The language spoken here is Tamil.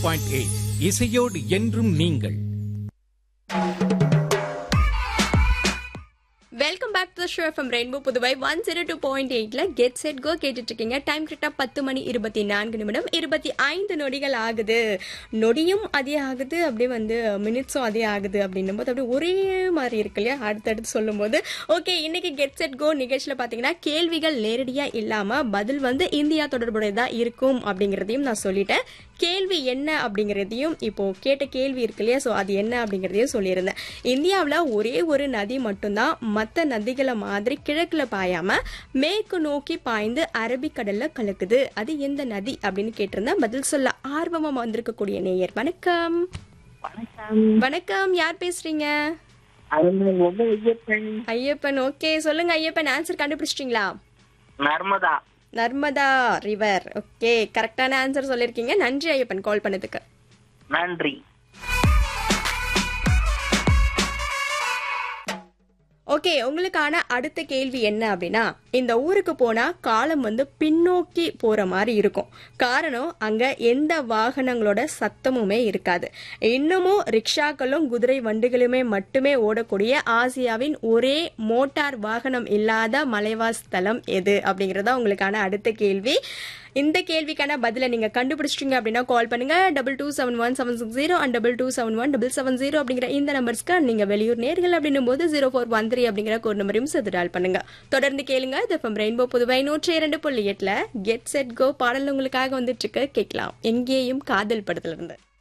பாயிண்ட் எயிட் இசையோடு என்றும் நீங்கள் welcome back to show FM rainbow Puduvai one zero two point எயிட்ல கெட் செட் கோ கேட்டுட்டு இருக்கீங்க டைம் கரெக்டா பத்து மணி இருபத்தி நான்கு நிமிடம் இருபத்தி ஐந்து நொடிகள் ஆகுது நொடியும் அதே ஆகுது அப்படியே வந்து மினிட்ஸும் அதே ஆகுது அப்படின்னும் போது அப்படியே ஒரே மாதிரி இருக்கு இல்லையா அடுத்தடுத்து சொல்லும்போது ஓகே இன்னைக்கு கெட் செட் கோ நிகழ்ச்சியில் பார்த்தீங்கன்னா கேள்விகள் நேரடியாக இல்லாமல் பதில் வந்து இந்தியா தொடர்புடையதா இருக்கும் அப்படிங்கிறதையும் நான் சொல்லிட்டேன் கேள்வி என்ன அப்படிங்கிறதையும் இப்போ கேட்ட கேள்வி இருக்கு இல்லையா ஸோ அது என்ன அப்படிங்கிறதையும் சொல்லியிருந்தேன் இந்தியாவில் ஒரே ஒரு நதி மட்டும்தான் மற்ற நதிகளை மாதிரி கிழக்குல பாயாம மேற்கு நோக்கி பாய்ந்து அரபிக்கடல்ல கலக்குது அது எந்த நதி அப்படின்னு கேட்டிருந்தேன் பதில் சொல்ல ஆர்வமா வந்திருக்கக்கூடிய நேயர் வணக்கம் வணக்கம் வணக்கம் யார் பேசுறீங்க அருண் ரொம்ப ஐயப்பன் ஐயப்பன் ஓகே சொல்லுங்க ஐயப்பன் ஆன்சர் கண்டுபிடிச்சிட்டீங்களா நர்மதா நர்மதா ரிவர் ஓகே கரெக்டான ஆன்சர் சொல்லியிருக்கீங்க நன்றி ஐயப்பன் கால் பண்ணதுக்கு நன்றி ஓகே உங்களுக்கான அடுத்த கேள்வி என்ன அப்படின்னா இந்த ஊருக்கு போனா காலம் வந்து பின்னோக்கி போற மாதிரி இருக்கும் காரணம் அங்க எந்த வாகனங்களோட சத்தமுமே இருக்காது இன்னமும் ரிக்ஷாக்களும் குதிரை வண்டிகளுமே மட்டுமே ஓடக்கூடிய ஆசியாவின் ஒரே மோட்டார் வாகனம் இல்லாத மலைவாஸ் தலம் எது அப்படிங்கறதா உங்களுக்கான அடுத்த கேள்வி இந்த கேள்விக்கான பதிலை நீங்க கண்டுபிடிச்சிட்டீங்க அப்படின்னா கால் பண்ணுங்க double two seven one seven six zero and double two seven one double seven zero அப்படிங்கிற இந்த நம்பர்ஸ்க்கு நீங்க வெளியூர் நேர்கள் அப்படின்னும் போது ஜீரோ ஃபோர் ஒன் த்ரீ அப்படிங்கிற கோட் நம்பரையும் சேர்த்து டால் பண்ணுங்க தொடர்ந்து கேளுங்க இது FM ரெயின்போ புதுவை நூற்றி இரண்டு புள்ளி எட்டுல கெட் செட் கோ பாடல் உங்களுக்காக வந்துட்டு இருக்கு கேட்கலாம் எங்கேயும் காதல் படத்துல இருந்து